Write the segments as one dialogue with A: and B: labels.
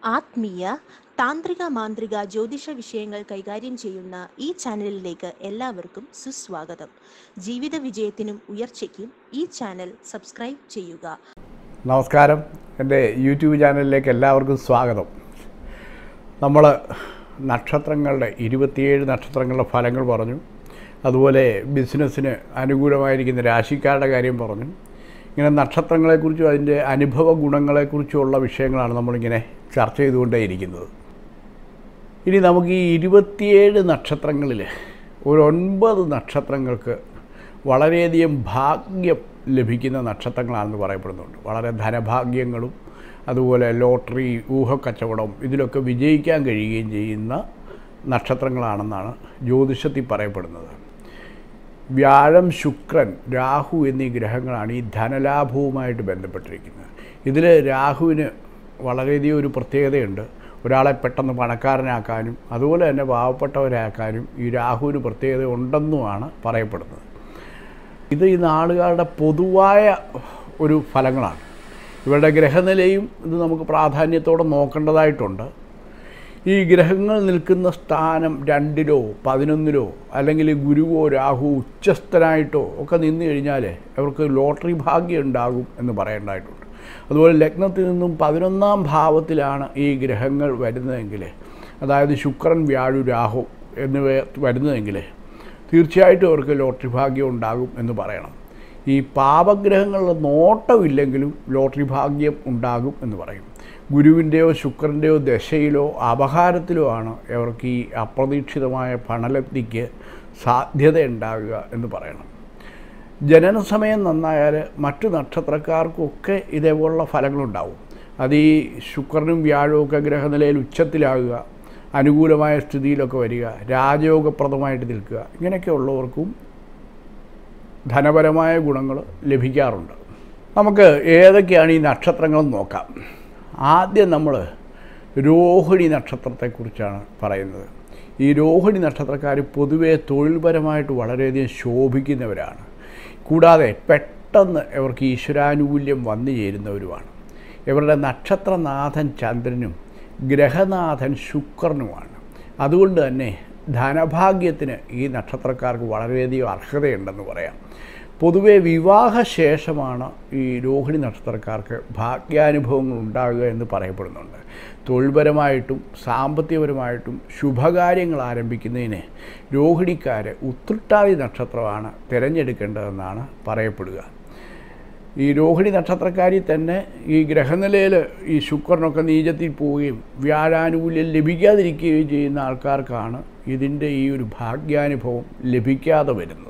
A: ആത്മീയ താന്ത്രിക മാന്ത്രിക ജ്യോതിഷ വിഷയങ്ങൾ കൈകാര്യം ചെയ്യുന്ന ഈ ചാനലിലേക്ക് എല്ലാവർക്കും സുസ്വാഗതം ജീവിത വിജയത്തിനും ഉയർച്ചയ്ക്കും ഈ ചാനൽ സബ്സ്ക്രൈബ് ചെയ്യുക
B: നമസ്കാരം എൻ്റെ യൂട്യൂബ് ചാനലിലേക്ക് എല്ലാവർക്കും സ്വാഗതം നമ്മൾ നക്ഷത്രങ്ങളുടെ ഇരുപത്തിയേഴ് നക്ഷത്രങ്ങളുടെ ഫലങ്ങൾ പറഞ്ഞു അതുപോലെ ബിസിനസ്സിന് അനുകൂലമായിരിക്കുന്ന രാശിക്കാരുടെ കാര്യം പറഞ്ഞു ഇങ്ങനെ നക്ഷത്രങ്ങളെക്കുറിച്ചും അതിൻ്റെ അനുഭവ ഗുണങ്ങളെക്കുറിച്ചുമുള്ള വിഷയങ്ങളാണ് നമ്മളിങ്ങനെ ചർച്ച ചെയ്തുകൊണ്ടേയിരിക്കുന്നത് ഇനി നമുക്ക് ഈ ഇരുപത്തിയേഴ് നക്ഷത്രങ്ങളിൽ ഒരു ഒൻപത് നക്ഷത്രങ്ങൾക്ക് വളരെയധികം ഭാഗ്യം ലഭിക്കുന്ന നക്ഷത്രങ്ങളാണെന്ന് പറയപ്പെടുന്നുണ്ട് വളരെ ധനഭാഗ്യങ്ങളും അതുപോലെ ലോട്ടറി ഊഹക്കച്ചവടം ഇതിലൊക്കെ വിജയിക്കാൻ കഴിയുകയും ചെയ്യുന്ന നക്ഷത്രങ്ങളാണെന്നാണ് ജ്യോതിഷത്തിൽ പറയപ്പെടുന്നത് വ്യാഴം ശുക്രൻ രാഹു എന്നീ ഗ്രഹങ്ങളാണ് ഈ ധനലാഭവുമായിട്ട് ബന്ധപ്പെട്ടിരിക്കുന്നത് ഇതിൽ രാഹുവിന് വളരെയധികം ഒരു പ്രത്യേകതയുണ്ട് ഒരാളെ പെട്ടെന്ന് പണക്കാരനാക്കാനും അതുപോലെ തന്നെ പാവപ്പെട്ടവരാക്കാനും ഈ രാഹുവിന് പ്രത്യേകത ഉണ്ടെന്നുമാണ് പറയപ്പെടുന്നത് ഇത് ഈ നാളുകാരുടെ പൊതുവായ ഒരു ഫലങ്ങളാണ് ഇവരുടെ ഗ്രഹനിലയും ഇത് നമുക്ക് പ്രാധാന്യത്തോടെ നോക്കേണ്ടതായിട്ടുണ്ട് ഈ ഗ്രഹങ്ങൾ നിൽക്കുന്ന സ്ഥാനം രണ്ടിലോ പതിനൊന്നിലോ അല്ലെങ്കിൽ ഗുരുവോ രാഹു ഉച്ചസ്ഥനായിട്ടോ ഒക്കെ നിന്ന് കഴിഞ്ഞാൽ അവർക്ക് ലോട്ടറി ഭാഗ്യം ഉണ്ടാകും എന്ന് പറയേണ്ടതായിട്ടുണ്ട് അതുപോലെ ലഗ്നത്തിൽ നിന്നും പതിനൊന്നാം ഭാവത്തിലാണ് ഈ ഗ്രഹങ്ങൾ വരുന്നതെങ്കിൽ അതായത് ശുക്രൻ വ്യാഴു രാഹു എന്നിവ വരുന്നതെങ്കിൽ തീർച്ചയായിട്ടും അവർക്ക് ലോട്ടറി ഭാഗ്യം ഉണ്ടാകും എന്ന് പറയണം ഈ പാപഗ്രഹങ്ങളുടെ നോട്ടമില്ലെങ്കിലും ലോട്ടറി ഭാഗ്യം ഉണ്ടാകും എന്ന് പറയും ഗുരുവിൻ്റെയോ ശുക്രൻ്റെയോ ദശയിലോ അപഹാരത്തിലോ ആണ് അവർക്ക് ഈ അപ്രതീക്ഷിതമായ പണലബ്ധിക്ക് സാധ്യത ഉണ്ടാകുക എന്ന് പറയണം ജനനസമയം നന്നായാൽ മറ്റു നക്ഷത്രക്കാർക്കൊക്കെ ഇതേപോലുള്ള ഫലങ്ങളുണ്ടാവും അത് ഈ ശുക്രനും വ്യാഴവും ഒക്കെ ഗ്രഹനിലയിൽ ഉച്ചത്തിലാകുക അനുകൂലമായ സ്ഥിതിയിലൊക്കെ വരിക രാജയോഗപ്രദമായിട്ട് നിൽക്കുക ഇങ്ങനെയൊക്കെ ഉള്ളവർക്കും ധനപരമായ ഗുണങ്ങൾ ലഭിക്കാറുണ്ട് നമുക്ക് ഏതൊക്കെയാണ് ഈ നക്ഷത്രങ്ങളെന്ന് നോക്കാം ആദ്യം നമ്മൾ രോഹിണി നക്ഷത്രത്തെക്കുറിച്ചാണ് പറയുന്നത് ഈ രോഹിണി നക്ഷത്രക്കാർ പൊതുവെ തൊഴിൽപരമായിട്ട് വളരെയധികം ശോഭിക്കുന്നവരാണ് കൂടാതെ പെട്ടെന്ന് ഇവർക്ക് ഈശ്വരാനുകൂല്യം വന്നു ചേരുന്നവരുമാണ് ഇവരുടെ നക്ഷത്രനാഥൻ ചന്ദ്രനും ഗ്രഹനാഥൻ ശുക്രനുമാണ് അതുകൊണ്ട് തന്നെ ധനഭാഗ്യത്തിന് ഈ നക്ഷത്രക്കാർക്ക് വളരെയധികം അർഹതയുണ്ടെന്ന് പറയാം പൊതുവെ വിവാഹശേഷമാണ് ഈ രോഹിണി നക്ഷത്രക്കാർക്ക് ഭാഗ്യാനുഭവങ്ങൾ ഉണ്ടാകുക എന്ന് പറയപ്പെടുന്നുണ്ട് തൊഴിൽപരമായിട്ടും സാമ്പത്തികപരമായിട്ടും ശുഭകാര്യങ്ങൾ ആരംഭിക്കുന്നതിന് രോഹിണിക്കാർ ഉത്രട്ടാതി നക്ഷത്രമാണ് തിരഞ്ഞെടുക്കേണ്ടതെന്നാണ് പറയപ്പെടുക ഈ രോഹിണി നക്ഷത്രക്കാരിൽ തന്നെ ഈ ഗ്രഹനിലയിൽ ഈ ശുക്രനൊക്കെ നീചത്തിൽ പോവുകയും വ്യാഴാനുകൂല്യം ലഭിക്കാതിരിക്കുകയും ചെയ്യുന്ന ആൾക്കാർക്കാണ് ഇതിൻ്റെ ഈ ഒരു ഭാഗ്യാനുഭവം ലഭിക്കാതെ വരുന്നത്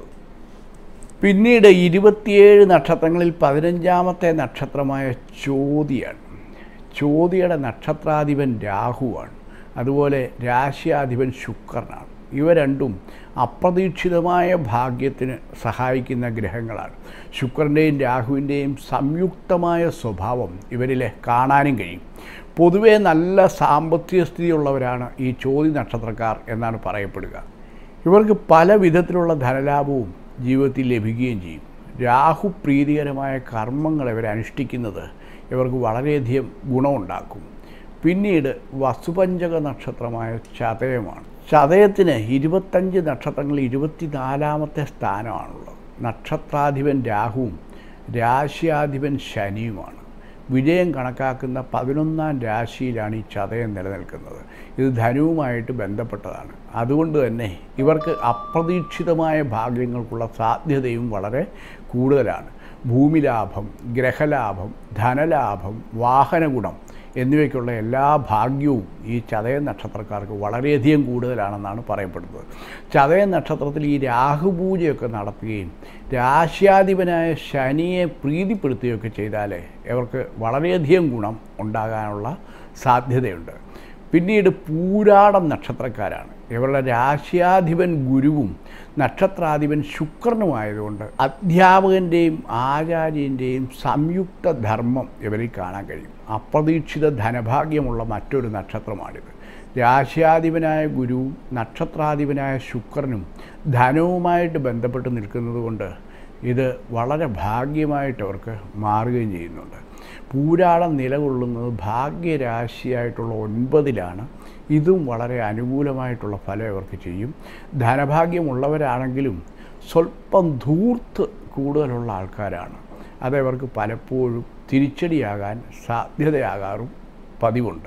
B: പിന്നീട് ഇരുപത്തിയേഴ് നക്ഷത്രങ്ങളിൽ പതിനഞ്ചാമത്തെ നക്ഷത്രമായ ചോതിയാണ് ചോതിയുടെ നക്ഷത്രാധിപൻ രാഹുവാണ് അതുപോലെ രാശിയാധിപൻ ശുക്രനാണ് ഇവ രണ്ടും അപ്രതീക്ഷിതമായ ഭാഗ്യത്തിന് സഹായിക്കുന്ന ഗ്രഹങ്ങളാണ് ശുക്രൻ്റെയും രാഹുവിൻ്റെയും സംയുക്തമായ സ്വഭാവം ഇവരിലെ കാണാനും കഴിയും പൊതുവേ നല്ല സാമ്പത്തിക സ്ഥിതിയുള്ളവരാണ് ഈ ചോതി നക്ഷത്രക്കാർ എന്നാണ് പറയപ്പെടുക ഇവർക്ക് പല വിധത്തിലുള്ള ധനലാഭവും ജീവിതത്തിൽ ലഭിക്കുകയും ചെയ്യും രാഹു പ്രീതികരമായ കർമ്മങ്ങൾ ഇവർ അനുഷ്ഠിക്കുന്നത് ഇവർക്ക് വളരെയധികം ഗുണമുണ്ടാക്കും പിന്നീട് വസുപഞ്ചക നക്ഷത്രമായ ചതയമാണ് ചതയത്തിന് ഇരുപത്തഞ്ച് നക്ഷത്രങ്ങളിൽ ഇരുപത്തിനാലാമത്തെ സ്ഥാനമാണുള്ളത് നക്ഷത്രാധിപൻ രാഹുവും രാശിയാധിപൻ ശനിയുമാണ് വിജയം കണക്കാക്കുന്ന പതിനൊന്നാം രാശിയിലാണ് ഈ ചതയം നിലനിൽക്കുന്നത് ഇത് ധനുവുമായിട്ട് ബന്ധപ്പെട്ടതാണ് അതുകൊണ്ട് തന്നെ ഇവർക്ക് അപ്രതീക്ഷിതമായ ഭാഗ്യങ്ങൾക്കുള്ള സാധ്യതയും വളരെ കൂടുതലാണ് ഭൂമിലാഭം ഗ്രഹലാഭം ധനലാഭം വാഹനഗുണം എന്നിവയ്ക്കുള്ള എല്ലാ ഭാഗ്യവും ഈ ചതയ നക്ഷത്രക്കാർക്ക് വളരെയധികം കൂടുതലാണെന്നാണ് പറയപ്പെടുന്നത് ചതയ നക്ഷത്രത്തിൽ ഈ രാഹുപൂജയൊക്കെ നടത്തുകയും രാശ്യാധിപനായ ശനിയെ പ്രീതിപ്പെടുത്തുകയൊക്കെ ചെയ്താൽ ഇവർക്ക് വളരെയധികം ഗുണം ഉണ്ടാകാനുള്ള സാധ്യതയുണ്ട് പിന്നീട് പൂരാടം നക്ഷത്രക്കാരാണ് ഇവരുടെ രാശ്യാധിപൻ ഗുരുവും നക്ഷത്രാധിപൻ ശുക്രനുമായതുകൊണ്ട് അധ്യാപകൻ്റെയും ആചാര്യൻ്റെയും സംയുക്ത ധർമ്മം ഇവരിൽ കാണാൻ കഴിയും അപ്രതീക്ഷിത ധനഭാഗ്യമുള്ള മറ്റൊരു നക്ഷത്രമാണിത് രാശ്യാധിപനായ ഗുരുവും നക്ഷത്രാധിപനായ ശുക്രനും ധനവുമായിട്ട് ബന്ധപ്പെട്ട് നിൽക്കുന്നത് കൊണ്ട് ഇത് വളരെ ഭാഗ്യമായിട്ട് അവർക്ക് മാറുകയും ചെയ്യുന്നുണ്ട് പൂരാളം നിലകൊള്ളുന്നത് ഭാഗ്യരാശിയായിട്ടുള്ള ഒൻപതിലാണ് ഇതും വളരെ അനുകൂലമായിട്ടുള്ള ഫലം ഇവർക്ക് ചെയ്യും ധനഭാഗ്യമുള്ളവരാണെങ്കിലും സ്വല്പം ധൂർത്ത് കൂടുതലുള്ള ആൾക്കാരാണ് അതവർക്ക് പലപ്പോഴും തിരിച്ചടിയാകാൻ സാധ്യതയാകാറും പതിവുണ്ട്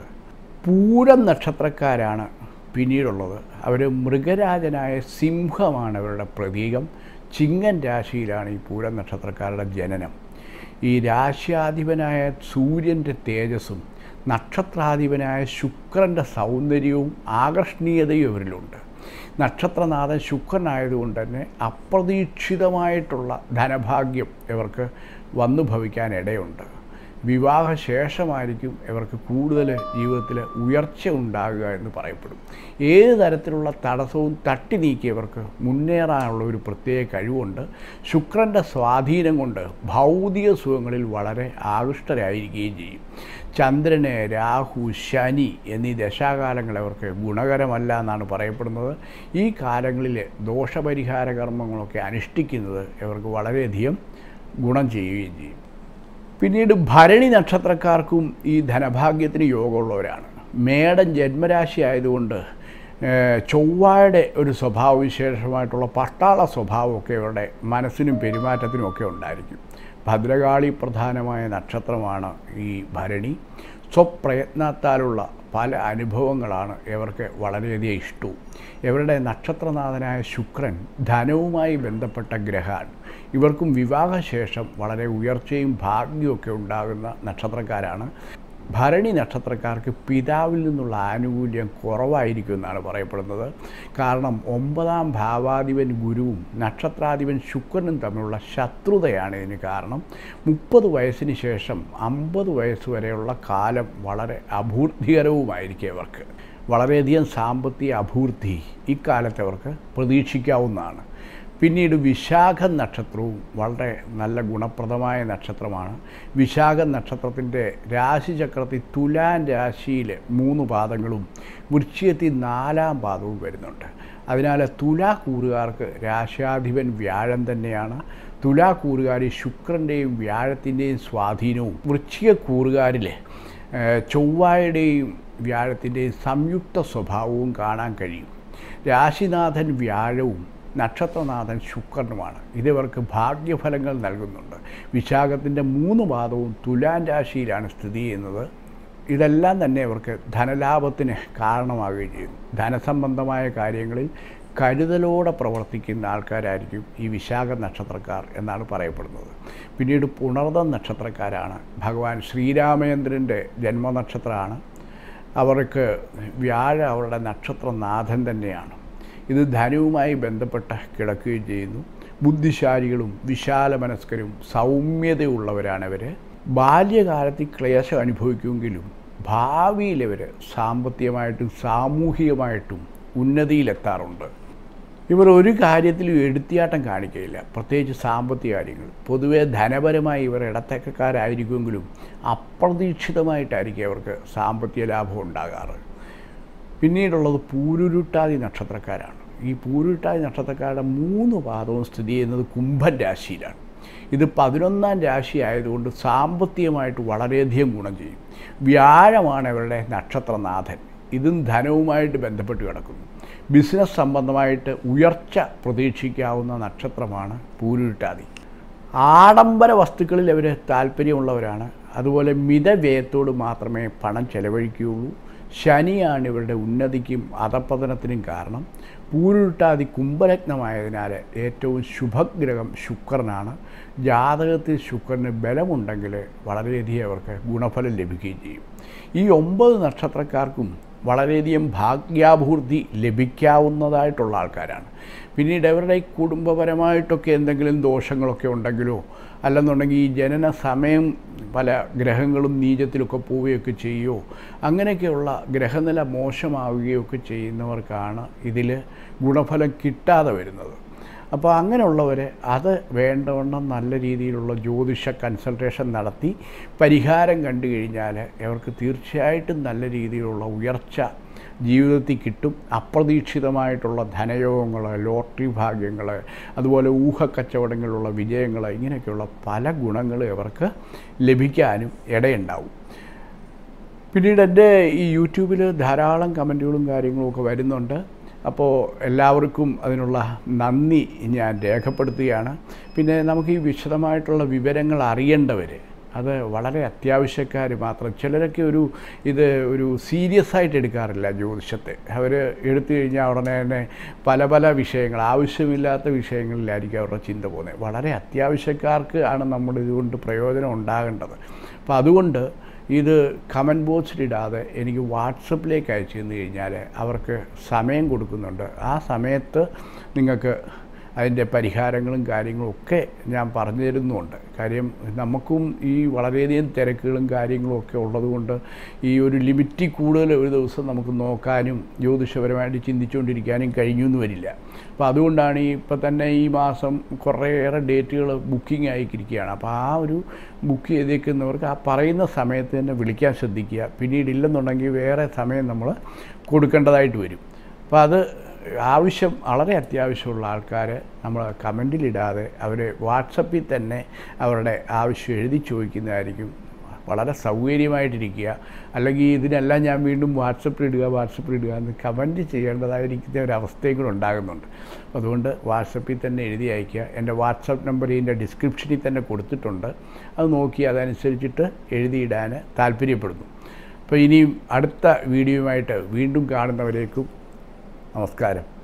B: പൂരം നക്ഷത്രക്കാരാണ് പിന്നീടുള്ളത് അവർ മൃഗരാജനായ സിംഹമാണ് അവരുടെ പ്രതീകം ചിങ്ങൻ രാശിയിലാണ് ഈ പൂരം നക്ഷത്രക്കാരുടെ ജനനം ഈ രാശ്യാധിപനായ സൂര്യൻ്റെ തേജസ്സും നക്ഷത്രാധിപനായ ശുക്രൻ്റെ സൗന്ദര്യവും ആകർഷണീയതയും ഇവരിലുണ്ട് നക്ഷത്രനാഥൻ ശുക്രനായതുകൊണ്ട് തന്നെ അപ്രതീക്ഷിതമായിട്ടുള്ള ധനഭാഗ്യം ഇവർക്ക് വന്നു ഭവിക്കാൻ ഇടയുണ്ട് വിവാഹശേഷമായിരിക്കും ഇവർക്ക് കൂടുതൽ ജീവിതത്തിൽ ഉയർച്ച ഉണ്ടാകുക എന്ന് പറയപ്പെടും ഏത് തരത്തിലുള്ള തടസ്സവും തട്ടി നീക്കി ഇവർക്ക് മുന്നേറാനുള്ള ഒരു പ്രത്യേക കഴിവുണ്ട് ശുക്രൻ്റെ സ്വാധീനം കൊണ്ട് ഭൗതിക സുഖങ്ങളിൽ വളരെ ആകൃഷ്ടരായിരിക്കുകയും ചെയ്യും ചന്ദ്രന് രാഹു ശനി എന്നീ ദശാകാലങ്ങൾ അവർക്ക് ഗുണകരമല്ല എന്നാണ് പറയപ്പെടുന്നത് ഈ കാലങ്ങളിൽ ദോഷപരിഹാര കർമ്മങ്ങളൊക്കെ അനുഷ്ഠിക്കുന്നത് ഇവർക്ക് വളരെയധികം ഗുണം ചെയ്യുകയും ചെയ്യും പിന്നീട് ഭരണി നക്ഷത്രക്കാർക്കും ഈ ധനഭാഗ്യത്തിന് യോഗമുള്ളവരാണ് മേടൻ ജന്മരാശി ആയതുകൊണ്ട് ഏഹ്, ചൊവ്വയുടെ ഒരു സ്വഭാവവിശേഷമായിട്ടുള്ള പട്ടാള സ്വഭാവമൊക്കെ ഇവരുടെ മനസ്സിനും പെരുമാറ്റത്തിനും ഒക്കെ ഉണ്ടായിരിക്കും ഭദ്രകാളി പ്രധാനമായ നക്ഷത്രമാണ് ഈ ഭരണി സ്വപ്രയത്നത്താലുള്ള പല അനുഭവങ്ങളാണ് ഇവർക്ക് വളരെയധികം ഇഷ്ടവും ഇവരുടെ നക്ഷത്രനാഥനായ ശുക്രൻ ധനവുമായി ബന്ധപ്പെട്ട ഗ്രഹമാണ് ഇവർക്കും വിവാഹശേഷം വളരെ ഉയർച്ചയും ഭാഗ്യമൊക്കെ ഉണ്ടാകുന്ന നക്ഷത്രക്കാരാണ് ഭരണി നക്ഷത്രക്കാർക്ക് പിതാവിൽ നിന്നുള്ള ആനുകൂല്യം കുറവായിരിക്കും എന്നാണ് പറയപ്പെടുന്നത് കാരണം ഒമ്പതാം ഭാവാധിപൻ ഗുരുവും നക്ഷത്രാധിപൻ ശുക്രനും തമ്മിലുള്ള ശത്രുതയാണ് ഇതിന് കാരണം മുപ്പത് വയസ്സിന് ശേഷം അമ്പത് വയസ്സ് വരെയുള്ള കാലം വളരെ അഭൂർത്തികരവുമായിരിക്കും ഇവർക്ക് വളരെയധികം സാമ്പത്തിക അഭൂർത്തി ഇക്കാലത്ത് അവർക്ക് പ്രതീക്ഷിക്കാവുന്നതാണ് പിന്നീട് വിശാഖ നക്ഷത്രവും വളരെ നല്ല ഗുണപ്രദമായ നക്ഷത്രമാണ് വിശാഖ നക്ഷത്രത്തിൻ്റെ രാശിചക്രത്തിൽ തുലാൻ രാശിയിൽ മൂന്ന് പാദങ്ങളും വൃശ്ചികത്തിൽ നാലാം പാദവും വരുന്നുണ്ട് അതിനാൽ തുലാ കൂറുകാർക്ക് രാശാധിപൻ വ്യാഴം തന്നെയാണ് തുലാ കൂറുകാരിൽ ശുക്രൻ്റെയും വ്യാഴത്തിൻ്റെയും സ്വാധീനവും വൃശ്ചിക കൂറുകാരിൽ ഏഹ്, ചൊവ്വായുടെയും വ്യാഴത്തിൻ്റെയും സംയുക്ത സ്വഭാവവും കാണാൻ കഴിയും രാശിനാഥൻ വ്യാഴവും നക്ഷത്രനാഥൻ ശുക്രനുമാണ് ഇതിവർക്ക് ഭാഗ്യഫലങ്ങൾ നൽകുന്നുണ്ട് വിശാഖത്തിൻ്റെ മൂന്ന് പാദവും തുലാൻ രാശിയിലാണ് സ്ഥിതി ചെയ്യുന്നത് ഇതെല്ലാം തന്നെ അവർക്ക് ധനലാഭത്തിന് കാരണമാവുകയും ചെയ്യുന്നു ധനസംബന്ധമായ കാര്യങ്ങളിൽ കരുതലോടെ പ്രവർത്തിക്കുന്ന ആൾക്കാരായിരിക്കും ഈ വിശാഖ നക്ഷത്രക്കാർ എന്നാണ് പറയപ്പെടുന്നത് പിന്നീട് പുണർദം നക്ഷത്രക്കാരാണ് ഭഗവാൻ ശ്രീരാമചന്ദ്രൻ്റെ ജന്മനക്ഷത്രമാണ് അവർക്ക് വ്യാഴ അവരുടെ നക്ഷത്രനാഥൻ തന്നെയാണ് ഇത് ധനവുമായി ബന്ധപ്പെട്ട് കിടക്കുകയും ചെയ്യുന്നു ബുദ്ധിശാലികളും വിശാല മനസ്കരും സൗമ്യതയുള്ളവരാണ് ഇവർ ബാല്യകാലത്ത് ക്ലേശം അനുഭവിക്കുമെങ്കിലും ഭാവിയിൽ ഇവർ സാമ്പത്തികമായിട്ടും സാമൂഹികമായിട്ടും ഉന്നതിയിലെത്താറുണ്ട് ഇവർ ഒരു കാര്യത്തിലും എടുത്തിയാട്ടം കാണിക്കുകയില്ല പ്രത്യേകിച്ച് സാമ്പത്തിക കാര്യങ്ങൾ പൊതുവേ ധനപരമായി ഇവർ ഇടത്തക്കക്കാരായിരിക്കുമെങ്കിലും അപ്രതീക്ഷിതമായിട്ടായിരിക്കും അവർക്ക് സാമ്പത്തിക ലാഭം ഉണ്ടാകാറ് പിന്നീടുള്ളത് പൂരുരുട്ടാതി നക്ഷത്രക്കാരാണ് ഈ പൂരുരുട്ടാതി നക്ഷത്രക്കാരുടെ മൂന്ന് പാദവും സ്ഥിതി ചെയ്യുന്നത് കുംഭൻ രാശിയിലാണ് ഇത് പതിനൊന്നാം രാശി ആയതുകൊണ്ട് സാമ്പത്തികമായിട്ട് വളരെയധികം ഗുണം ചെയ്യും വ്യാഴമാണ് ഇവരുടെ നക്ഷത്രനാഥൻ ഇതും ധനവുമായിട്ട് ബന്ധപ്പെട്ട് കിടക്കുന്നു ബിസിനസ് സംബന്ധമായിട്ട് ഉയർച്ച പ്രതീക്ഷിക്കാവുന്ന നക്ഷത്രമാണ് പൂരുരുട്ടാതി ആഡംബര വസ്തുക്കളിൽ അവർ താല്പര്യമുള്ളവരാണ് അതുപോലെ മിതവ്യയത്തോട് മാത്രമേ പണം ചെലവഴിക്കുകയുള്ളൂ ശനിയാണ് ഇവരുടെ ഉന്നതിക്കും അധപ്പതനത്തിനും കാരണം പൂരുരുട്ടാതി കുംഭലഗ്നമായതിനാൽ ഏറ്റവും ശുഭഗ്രഹം ശുക്രനാണ് ജാതകത്തിൽ ശുക്രന് ബലമുണ്ടെങ്കിൽ വളരെയധികം അവർക്ക് ഗുണഫലം ലഭിക്കുകയും ചെയ്യും ഈ ഒമ്പത് നക്ഷത്രക്കാർക്കും വളരെയധികം ഭാഗ്യാഭൂർത്തി ലഭിക്കാവുന്നതായിട്ടുള്ള ആൾക്കാരാണ് പിന്നീട് അവരുടെ ഈ കുടുംബപരമായിട്ടൊക്കെ എന്തെങ്കിലും ദോഷങ്ങളൊക്കെ ഉണ്ടെങ്കിലോ അല്ലെന്നുണ്ടെങ്കിൽ ഈ ജനന സമയം പല ഗ്രഹങ്ങളും നീചത്തിലൊക്കെ പോവുകയൊക്കെ ചെയ്യുകയോ അങ്ങനെയൊക്കെയുള്ള ഗ്രഹനില മോശമാവുകയൊക്കെ ചെയ്യുന്നവർക്കാണ് ഇതിൽ ഗുണഫലം കിട്ടാതെ വരുന്നത് അപ്പോൾ അങ്ങനെയുള്ളവർ അത് വേണ്ടവണ്ണം നല്ല രീതിയിലുള്ള ജ്യോതിഷ കൺസൾട്ടേഷൻ നടത്തി പരിഹാരം കണ്ടു കഴിഞ്ഞാൽ അവർക്ക് തീർച്ചയായിട്ടും നല്ല രീതിയിലുള്ള ഉയർച്ച ജീവിതത്തിൽ കിട്ടും അപ്രതീക്ഷിതമായിട്ടുള്ള ധനയോഗങ്ങൾ ലോട്ടറി ഭാഗ്യങ്ങൾ അതുപോലെ ഊഹക്കച്ചവടങ്ങളിലുള്ള വിജയങ്ങൾ ഇങ്ങനെയൊക്കെയുള്ള പല ഗുണങ്ങളും ഇവർക്ക് ലഭിക്കാനും ഇടയുണ്ടാവും പിന്നീട് എൻ്റെ ഈ യൂട്യൂബിൽ ധാരാളം കമൻറ്റുകളും കാര്യങ്ങളും ഒക്കെ വരുന്നുണ്ട് അപ്പോൾ എല്ലാവർക്കും അതിനുള്ള നന്ദി ഞാൻ രേഖപ്പെടുത്തുകയാണ് പിന്നെ നമുക്ക് ഈ വിശദമായിട്ടുള്ള വിവരങ്ങൾ അറിയേണ്ടവർ അത് വളരെ അത്യാവശ്യക്കാർ മാത്രം ചിലരൊക്കെ ഒരു ഇത് ഒരു സീരിയസ് ആയിട്ട് എടുക്കാറില്ല ജ്യോതിഷത്തെ അവർ എടുത്തു കഴിഞ്ഞാൽ ഉടനെ തന്നെ പല പല വിഷയങ്ങൾ ആവശ്യമില്ലാത്ത വിഷയങ്ങളിലായിരിക്കും അവരുടെ ചിന്ത പോകുന്നത് വളരെ അത്യാവശ്യക്കാർക്ക് ആണ് നമ്മൾ ഇതുകൊണ്ട് പ്രയോജനം ഉണ്ടാകേണ്ടത് അപ്പോൾ അതുകൊണ്ട് ഇത് കമൻറ്റ് ബോക്സിലിടാതെ എനിക്ക് വാട്സപ്പിലേക്ക് അയച്ചു തന്നു കഴിഞ്ഞാൽ അവർക്ക് സമയം കൊടുക്കുന്നുണ്ട് ആ സമയത്ത് നിങ്ങൾക്ക് അതിൻ്റെ പരിഹാരങ്ങളും കാര്യങ്ങളും ഒക്കെ ഞാൻ പറഞ്ഞു തരുന്നുമുണ്ട് കാര്യം നമുക്കും ഈ വളരെയധികം തിരക്കുകളും കാര്യങ്ങളും ഒക്കെ ഉള്ളതുകൊണ്ട് ഈ ഒരു ലിമിറ്റിൽ കൂടുതൽ ഒരു ദിവസം നമുക്ക് നോക്കാനും ജ്യോതിഷപരമായിട്ട് ചിന്തിച്ചുകൊണ്ടിരിക്കാനും കഴിഞ്ഞു എന്ന് വരില്ല അപ്പോൾ അതുകൊണ്ടാണ് ഈ ഇപ്പം തന്നെ ഈ മാസം കുറേയേറെ ഡേറ്റുകൾ ബുക്കിംഗ് ആയിക്കിരിക്കുകയാണ് അപ്പോൾ ആ ഒരു ബുക്ക് ചെയ്തേക്കുന്നവർക്ക് ആ പറയുന്ന സമയത്ത് തന്നെ വിളിക്കാൻ ശ്രദ്ധിക്കുക പിന്നീട് ഇല്ലെന്നുണ്ടെങ്കിൽ വേറെ സമയം നമ്മൾ കൊടുക്കേണ്ടതായിട്ട് വരും അപ്പോൾ അത് ആവശ്യം വളരെ അത്യാവശ്യമുള്ള ആൾക്കാർ നമ്മൾ കമൻറ്റിലിടാതെ അവർ വാട്സപ്പിൽ തന്നെ അവരുടെ ആവശ്യം എഴുതി ചോദിക്കുന്നതായിരിക്കും വളരെ സൗകര്യമായിട്ടിരിക്കുക അല്ലെങ്കിൽ ഇതിനെല്ലാം ഞാൻ വീണ്ടും വാട്സപ്പിൽ ഇടുക വാട്സപ്പിൽ ഇടുക എന്ന് കമൻറ്റ് ചെയ്യേണ്ടതായിരിക്കുന്ന ഒരു അവസ്ഥയും കൂടെ ഉണ്ടാകുന്നുണ്ട് അതുകൊണ്ട് വാട്സപ്പിൽ തന്നെ എഴുതി അയയ്ക്കുക എൻ്റെ വാട്സപ്പ് നമ്പർ ഇതിൻ്റെ ഡിസ്ക്രിപ്ഷനിൽ തന്നെ കൊടുത്തിട്ടുണ്ട് അത് നോക്കി അതനുസരിച്ചിട്ട് എഴുതിയിടാൻ താല്പര്യപ്പെടുന്നു അപ്പോൾ ഇനിയും അടുത്ത വീഡിയോയുമായിട്ട് വീണ്ടും കാണുന്നവരേക്കും നമസ്കാരം